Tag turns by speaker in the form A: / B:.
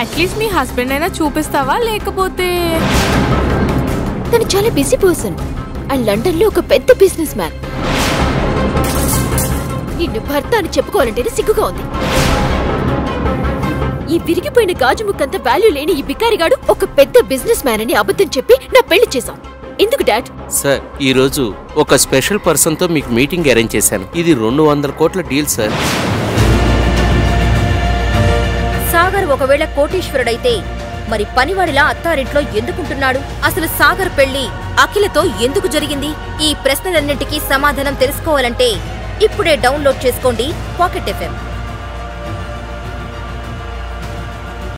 A: at least మీ husband అయినా చూపిస్తావా లేకపోతే
B: తను చాలా బిజీ పర్సన్ అండ్ లండన్ లో ఒక పెద్ద బిజినెస్ మ్యాన్ నిన్ను భర్త అని చెప్పుకోవాలంటేనే సిగ్గుగా ఉంది ఈ విరిగిపోయిన గాజు ముక్కంత వాల్యూ లేని ఈ బికారిగాడు ఒక పెద్ద బిజినెస్ మ్యాన్ అని అబద్ధం చెప్పి నా పెళ్లి చేశాం ఎందుకు డాడ్
C: సార్ ఈ రోజు ఒక స్పెషల్ పర్సన్ తో మీకు మీటింగ్ అరేంజ్ చేశాను ఇది రెండు వందల కోట్ల డీల్ సార్
D: సాగర్ ఒకవేళ కోటీశ్వరుడైతే మరి పనివాడిలా అత్తారింట్లో ఎందుకుంటున్నాడు అసలు సాగర్ పెళ్లి అఖిలతో ఎందుకు జరిగింది ఈ ప్రశ్నలన్నింటికీ సమాధానం తెలుసుకోవాలంటే ఇప్పుడే డౌన్లోడ్ చేసుకోండి పాకెట్ ఎఫ్ఎం